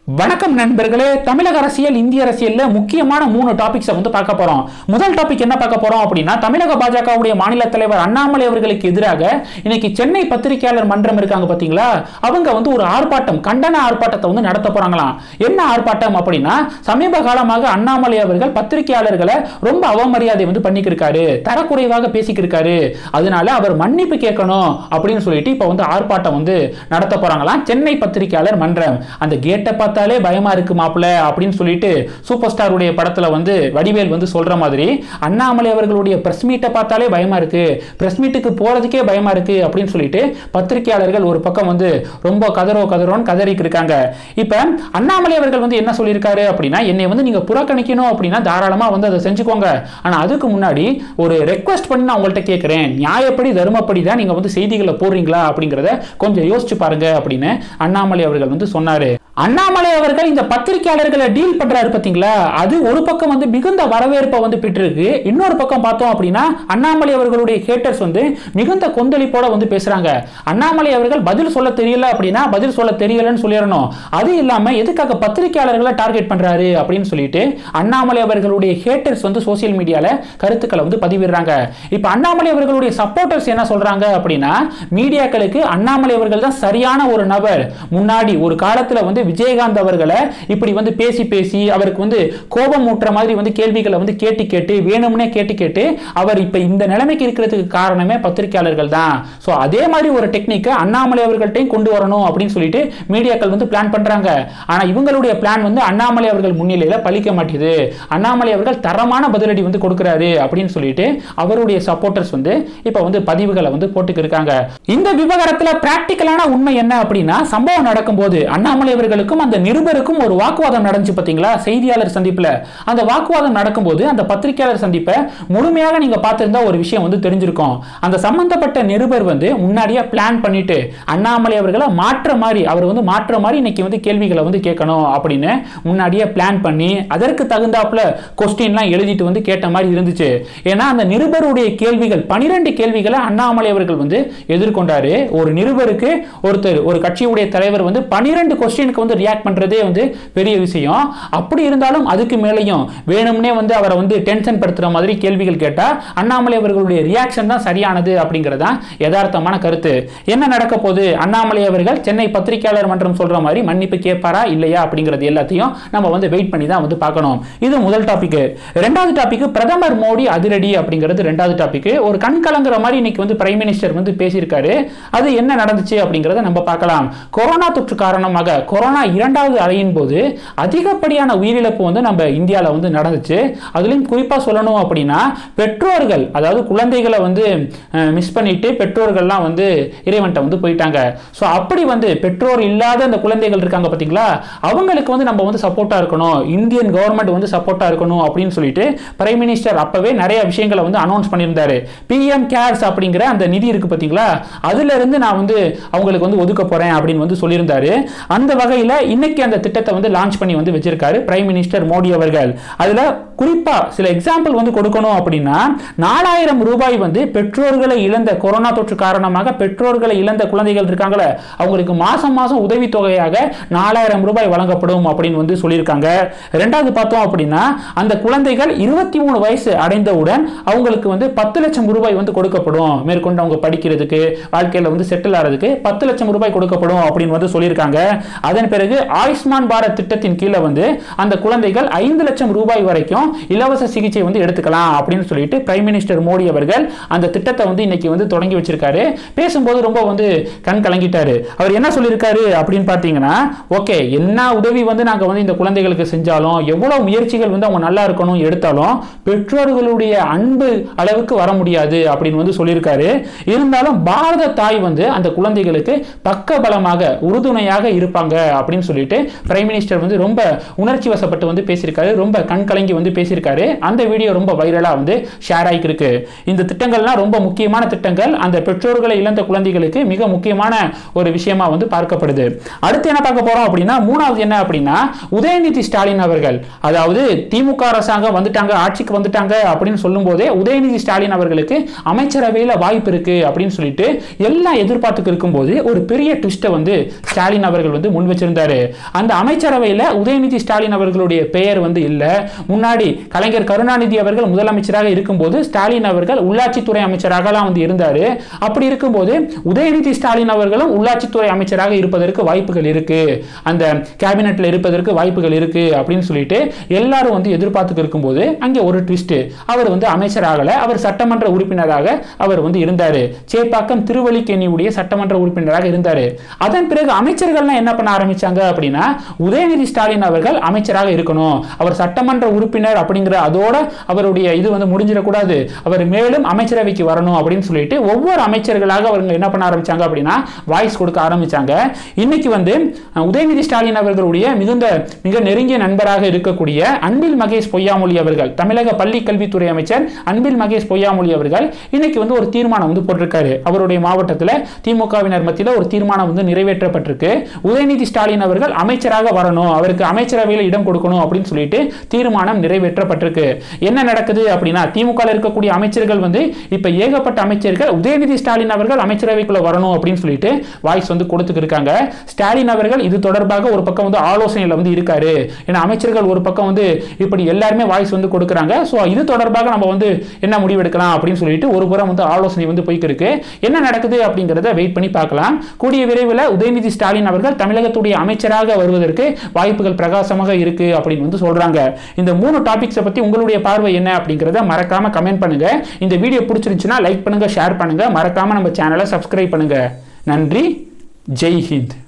வணக்கம் நண்பர்களே தமிழக அரசியல் இந்திய அரசியல்ல முக்கியமான மூணு டாபிக்ஸை வந்து பார்க்க போறோம் முதல் டாபிக் என்ன பார்க்க போறோம் அப்படின்னா தமிழக பாஜகவுடைய மாநில தலைவர் அண்ணாமலை அவர்களுக்கு எதிராக இன்னைக்கு சென்னை பத்திரிகையாளர் மன்றம் இருக்காங்க பாத்தீங்களா அவங்க வந்து ஒரு ஆர்ப்பாட்டம் கண்டன ஆர்ப்பாட்டத்தை வந்து நடத்த போறாங்களாம் என்ன ஆர்ப்பாட்டம் அப்படின்னா சமீப காலமாக அண்ணாமலை அவர்கள் பத்திரிகையாளர்களை ரொம்ப அவமரியாதை வந்து பண்ணிக்கிருக்காரு தரக்குறைவாக பேசிக்கிருக்காரு அதனால அவர் மன்னிப்பு கேட்கணும் அப்படின்னு சொல்லிட்டு இப்ப வந்து ஆர்ப்பாட்டம் வந்து நடத்த போறாங்களாம் சென்னை பத்திரிகையாளர் மன்றம் அந்த கேட்டை பார்த்தாலே பயமா இருக்கு மாப்பிள்ள அப்படின்னு சொல்லிட்டு சூப்பர் ஸ்டாருடைய படத்துல வந்து வடிவேல் வந்து சொல்ற மாதிரி அண்ணாமலை அவர்களுடைய பிரஸ் மீட்டை பார்த்தாலே பயமா இருக்கு பிரஸ் மீட்டுக்கு போறதுக்கே பயமா இருக்கு அப்படின்னு சொல்லிட்டு பத்திரிகையாளர்கள் ஒரு பக்கம் வந்து ரொம்ப கதறோ கதறோன்னு கதறிக்கு இருக்காங்க இப்ப அண்ணாமலை அவர்கள் வந்து என்ன சொல்லியிருக்காரு அப்படின்னா என்னை வந்து நீங்க புறக்கணிக்கணும் அப்படின்னா தாராளமா வந்து அதை செஞ்சுக்கோங்க ஆனா அதுக்கு முன்னாடி ஒரு ரெக்வஸ்ட் பண்ணி நான் உங்கள்கிட்ட கேட்கிறேன் நியாயப்படி தர்மப்படி தான் நீங்க வந்து செய்திகளை போடுறீங்களா அப்படிங்கிறத கொஞ்சம் யோசிச்சு பாருங்க அப்படின்னு அண்ணாமலை அவர்கள் வந்து சொன்னாரு அண்ணாமலை அவர்கள் இந்த பத்திரிகையாளர்களை டீல் பண்றாரு பாத்தீங்களா அது ஒரு பக்கம் வந்து மிகுந்த வரவேற்பை வந்து பெற்றிருக்கு இன்னொரு பக்கம் பார்த்தோம் அப்படின்னா அண்ணாமலை அவர்களுடைய ஹேட்டர்ஸ் வந்து மிகுந்த கொந்தளிப்போட வந்து பேசுறாங்க அண்ணாமலை அவர்கள் பதில் சொல்ல தெரியல அப்படின்னா பதில் சொல்ல தெரியலன்னு சொல்லிடணும் அது இல்லாம எதுக்காக பத்திரிகையாளர்களை டார்கெட் பண்றாரு அப்படின்னு சொல்லிட்டு அண்ணாமலை அவர்களுடைய ஹேட்டர்ஸ் வந்து சோசியல் மீடியால கருத்துக்களை வந்து பதிவிடுறாங்க இப்ப அண்ணாமலை அவர்களுடைய சப்போர்ட்டர்ஸ் என்ன சொல்றாங்க அப்படின்னா மீடியாக்களுக்கு அண்ணாமலை அவர்கள் தான் சரியான ஒரு நபர் முன்னாடி ஒரு காலத்துல வந்து விஜயகாந்த் அவர்களை இப்படி வந்து பேசி பேசி அவருக்கு வந்து கோபம் ஊட்டுற மாதிரி வந்து கேள்விகளை வந்து கேட்டு கேட்டு வேணும்னே கேட்டு கேட்டு அவர் இப்ப இந்த நிலைமைக்கு இருக்கிறதுக்கு காரணமே பத்திரிகையாளர்கள் தான் ஸோ அதே மாதிரி ஒரு டெக்னிக்கை அண்ணாமலை அவர்கள்ட்டையும் கொண்டு வரணும் அப்படின்னு சொல்லிட்டு மீடியாக்கள் வந்து பிளான் பண்றாங்க ஆனா இவங்களுடைய பிளான் வந்து அண்ணாமலை அவர்கள் முன்னிலையில பலிக்க மாட்டேது அண்ணாமலை அவர்கள் தரமான பதிலடி வந்து கொடுக்கிறாரு அப்படின்னு சொல்லிட்டு அவருடைய சப்போர்ட்டர்ஸ் வந்து இப்ப வந்து பதிவுகளை வந்து போட்டுக்கு இருக்காங்க இந்த விவகாரத்துல பிராக்டிக்கலான உண்மை என்ன அப்படின்னா சம்பவம் நடக்கும்போது அண்ணாமலை அவர்களுக்கும் அந்த நிருபருக்கும் ஒரு வாக்குவாதம் நடந்துச்சு பாத்தீங்களா செய்தியாளர் சந்திப்புல அந்த வாக்குவாதம் நடக்கும்போது அந்த பத்திரிகையாளர் சந்திப்பை முழுமையாக நீங்க பார்த்திருந்தா ஒரு விஷயம் வந்து தெரிஞ்சிருக்கும் அந்த சம்பந்தப்பட்ட நிருபர் வந்து முன்னாடியே பிளான் பண்ணிட்டு அண்ணாமலை அவர்களை மாற்ற மாதிரி அவர் வந்து மாற்ற மாதிரி இன்னைக்கு வந்து கேள்விகளை வந்து கேட்கணும் அப்படின்னு முன்னாடியே பிளான் பண்ணி அதற்கு தகுந்தாப்புல கொஸ்டின்லாம் எழுதிட்டு வந்து கேட்ட மாதிரி இருந்துச்சு ஏன்னா அந்த நிருபருடைய கேள்விகள் பனிரெண்டு கேள்விகளை அண்ணாமலை அவர்கள் வந்து எதிர்கொண்டாரு ஒரு நிருபருக்கு ஒருத்தர் ஒரு கட்சியுடைய தலைவர் வந்து பனிரெண்டு கொஸ்டினுக்கு வந்து ரியாக்ட் பண்றதே வந்து பெரிய விஷயம் அப்படி இருந்தாலும் அதுக்கு மேலேயும் வேணும்னே வந்து அவரை வந்து டென்ஷன் படுத்துற மாதிரி கேள்விகள் கேட்டா அண்ணாமலை அவர்களுடைய ரியாக்ஷன் தான் சரியானது அப்படிங்கிறதா யதார்த்தமான கருத்து என்ன நடக்க போகுது அண்ணாமலை அவர்கள் சென்னை பத்திரிகையாளர் மன்றம் சொல்ற மாதிரி மன்னிப்பு கேட்பாரா இல்லையா அப்படிங்கிறது எல்லாத்தையும் நம்ம வந்து வெயிட் பண்ணி தான் வந்து பார்க்கணும் இது முதல் டாபிக் ரெண்டாவது டாபிக் பிரதமர் மோடி அதிரடி அப்படிங்கிறது ரெண்டாவது டாபிக் ஒரு கண் கலங்குற மாதிரி இன்னைக்கு வந்து பிரைம் மினிஸ்டர் வந்து பேசியிருக்காரு அது என்ன நடந்துச்சு அப்படிங்கிறத நம்ம பார்க்கலாம் கொரோனா தொற்று காரணமாக கொரோனா இரண்டாவது அலையின் போது அதிகப்படியான உயிரிழப்பு வந்து நம்ம இந்தியாவில் வந்து நடந்துச்சு அதுலேயும் குறிப்பாக சொல்லணும் அப்படின்னா பெற்றோர்கள் அதாவது குழந்தைகளை வந்து மிஸ் பண்ணிட்டு பெற்றோர்கள்லாம் வந்து இறைவன்ட்ட வந்து போயிட்டாங்க ஸோ அப்படி வந்து பெற்றோர் இல்லாத அந்த குழந்தைகள் இருக்காங்க பார்த்தீங்களா அவங்களுக்கு வந்து நம்ம வந்து சப்போர்ட்டாக இருக்கணும் இந்தியன் கவர்மெண்ட் வந்து சப்போர்ட்டாக இருக்கணும் அப்படின்னு சொல்லிட்டு பிரைம் மினிஸ்டர் அப்பவே நிறைய விஷயங்களை வந்து அனௌன்ஸ் பண்ணியிருந்தாரு பிஎம் கேர்ஸ் அப்படிங்கிற அந்த நிதி இருக்கு பார்த்தீங்களா அதுல இருந்து நான் வந்து அவங்களுக்கு வந்து ஒதுக்க போறேன் அப்படின்னு வந்து சொல்லியிருந்தாரு அந்த வகையில் இன்னைக்கு அந்த திட்டத்தை வந்து லான்ச் பண்ணி வந்து வச்சிருக்காரு பிரைம் மினிஸ்டர் மோடி அவர்கள் அதுல குறிப்பா சில எக்ஸாம்பிள் வந்து கொடுக்கணும் அப்படின்னா நாலாயிரம் ரூபாய் வந்து பெற்றோர்களை இழந்த கொரோனா தொற்று காரணமாக பெற்றோர்களை இழந்த குழந்தைகள் இருக்காங்களே அவங்களுக்கு மாசம் மாசம் உதவி தொகையாக நாலாயிரம் ரூபாய் வழங்கப்படும் அப்படின்னு வந்து சொல்லியிருக்காங்க ரெண்டாவது பார்த்தோம் அப்படின்னா அந்த குழந்தைகள் இருபத்தி மூணு வயசு அடைந்தவுடன் அவங்களுக்கு வந்து பத்து லட்சம் ரூபாய் வந்து கொடுக்கப்படும் மேற்கொண்டு அவங்க படிக்கிறதுக்கு வாழ்க்கையில் வந்து செட்டில் ஆகிறதுக்கு பத்து லட்சம் ரூபாய் கொடுக்கப்படும் அப்படின்னு வந்து சொல்லியிருக்காங்க அதன் பிறகு ஆயுஷ்மான் பாரத் திட்டத்தின் கீழே வந்து அந்த குழந்தைகள் ஐந்து லட்சம் ரூபாய் வரைக்கும் இலவச சிகிச்சை வந்து எடுத்துக்கலாம் அப்படின்னு சொல்லிட்டு பிரைம் மினிஸ்டர் மோடி அவர்கள் அந்த திட்டத்தை வந்து இன்னைக்கு வந்து தொடங்கி வச்சிருக்காரு பேசும்போது ரொம்ப வந்து கண் கலங்கிட்டாரு அவர் என்ன சொல்லியிருக்காரு அப்படின்னு பார்த்தீங்கன்னா ஓகே என்ன உதவி வந்து நாங்கள் வந்து இந்த குழந்தைகளுக்கு செஞ்சாலும் எவ்வளவு முயற்சிகள் வந்து அவங்க நல்லா இருக்கணும் எடுத்தாலும் பெற்றோர்களுடைய அன்பு அளவுக்கு வர முடியாது அப்படின்னு வந்து சொல்லியிருக்காரு இருந்தாலும் பாரத தாய் வந்து அந்த குழந்தைகளுக்கு பக்க பலமாக உறுதுணையாக இருப்பாங்க அப்படின்னு சொல்லிட்டு பிரைம் மினிஸ்டர் வந்து ரொம்ப உணர்ச்சி வசப்பட்டு வந்து பேசியிருக்காரு ரொம்ப கண் கலங்கி வந்து பேசியிருக்காரு அந்த வீடியோ ரொம்ப வைரலாக வந்து ஷேர் ஆகிருக்கு இந்த திட்டங்கள்லாம் ரொம்ப முக்கியமான திட்டங்கள் அந்த பெற்றோர்களை இழந்த குழந்தைகளுக்கு மிக முக்கியமான ஒரு விஷயமா வந்து பார்க்கப்படுது அடுத்து என்ன பார்க்க போறோம் அப்படின்னா மூணாவது என்ன அப்படின்னா உதயநிதி ஸ்டாலின் அவர்கள் அதாவது திமுக அரசாங்கம் வந்துட்டாங்க ஆட்சிக்கு வந்துட்டாங்க அப்படின்னு சொல்லும் போதே உதயநிதி ஸ்டாலின் அவர்களுக்கு அமைச்சரவையில் வாய்ப்பு இருக்கு அப்படின்னு சொல்லிட்டு எல்லாம் எதிர்பார்த்துக்கு இருக்கும்போது ஒரு பெரிய ட்விஸ்ட்டை வந்து ஸ்டாலின் அவர்கள் வந்து முன் வச்சிருக்காரு வச்சிருந்தாரு அந்த அமைச்சரவையில் உதயநிதி ஸ்டாலின் அவர்களுடைய பெயர் வந்து இல்லை முன்னாடி கலைஞர் கருணாநிதி அவர்கள் முதலமைச்சராக இருக்கும்போது ஸ்டாலின் அவர்கள் உள்ளாட்சித்துறை அமைச்சராகலாம் வந்து இருந்தார் அப்படி இருக்கும்போது உதயநிதி ஸ்டாலின் அவர்களும் உள்ளாட்சித்துறை அமைச்சராக இருப்பதற்கு வாய்ப்புகள் இருக்கு அந்த கேபினெட்ல இருப்பதற்கு வாய்ப்புகள் இருக்கு அப்படின்னு சொல்லிட்டு எல்லாரும் வந்து எதிர்பார்த்துக்கு இருக்கும்போது அங்கே ஒரு ட்விஸ்ட் அவர் வந்து அமைச்சராகல அவர் சட்டமன்ற உறுப்பினராக அவர் வந்து இருந்தார் சேப்பாக்கம் திருவல்லிக்கேணியுடைய சட்டமன்ற உறுப்பினராக இருந்தார் அதன் பிறகு அமைச்சர்கள்லாம் என்ன பண்ண ஆரம்பிச்சாங்க அப்படின்னா உதயநிதி ஸ்டாலின் அவர்கள் அமைச்சராக இருக்கணும் அவர் சட்டமன்ற உறுப்பினர் அப்படிங்கிற அதோட அவருடைய இது வந்து முடிஞ்சிடக்கூடாது அவர் மேலும் அமைச்சரவைக்கு வரணும் அப்படின்னு சொல்லிட்டு ஒவ்வொரு அமைச்சர்களாக அவங்க என்ன பண்ண ஆரம்பிச்சாங்க அப்படின்னா வாய்ஸ் கொடுக்க ஆரம்பிச்சாங்க இன்னைக்கு வந்து அஹ், உதயநிதி ஸ்டாலின் அவர்களுடைய மிகுந்த மிக நெருங்கிய நண்பராக இருக்கக்கூடிய அன்பில் மகேஷ் பொய்யாமொழி அவர்கள் தமிழக பள்ளி கல்வித்துறை அமைச்சர் அன்பில் மகேஷ் பொய்யாமொழி அவர்கள் இன்னைக்கு வந்து ஒரு தீர்மானம் வந்து போட்டிருக்காரு அவருடைய மாவட்டத்தில் திமுகவினர் மத்தியில் ஒரு தீர்மானம் வந்து நிறைவேற்றப்பட்டிருக்கு உதயநிதி ஸ்டாலின் அவர்கள் அமைச்சராக வரணும் அவருக்கு அமைச்சரவையில் இடம் கொடுக்கணும் அப்படின்னு சொல்லிட்டு தீர்மானம் நிறைவேற்றப்பட்டிருக்கு என்ன நடக்குது அப்படின்னா திமுக ல இருக்கக்கூடிய அமைச்சர்கள் வந்து இப்ப ஏகப்பட்ட அமைச்சர்கள் உதயநிதி ஸ்டாலின் அவர்கள் அமைச்சரவைக்குள்ள வரணும் அப்படின்னு சொல்லிட்டு வாய்ஸ் வந்து கொடுத்துட்டு இருக்காங்க ஸ்டாலின் அவர்கள் இது தொடர்பாக ஒரு பக்கம் வந்து ஆலோசனையில வந்து இருக்காரு ஏன்னா அமைச்சர்கள் ஒரு பக்கம் வந்து இப்படி எல்லாருமே வாய்ஸ் வந்து கொடுக்குறாங்க ஸோ இது தொடர்பாக நம்ம வந்து என்ன முடிவெடுக்கலாம் அப்படின்னு சொல்லிட்டு ஒரு புறம் வந்து ஆலோசனை வந்து போய்க்கு இருக்கு என்ன நடக்குது அப்படிங்கிறத வெயிட் பண்ணி பார்க்கலாம் கூடிய விரைவில் உதயநிதி ஸ்டாலின் அவர்கள் தமிழகத்துடைய அமைச்சராக வருவதற்கு வாய்ப்புகள் பிரகாசமாக இருக்கு அப்படின்னு வந்து சொல்றாங்க இந்த மூணு டாபிக்ஸை பத்தி உங்களுடைய பார்வை என்ன அப்படிங்கிறத மறக்காம கமெண்ட் பண்ணுங்க இந்த வீடியோ பிடிச்சிருந்துச்சுன்னா லைக் பண்ணுங்க ஷேர் பண்ணுங்க மறக்காம நம்ம சேனலை சப்ஸ்கிரைப் பண்ணுங்க நன்றி ஜெய் ஹிந்த்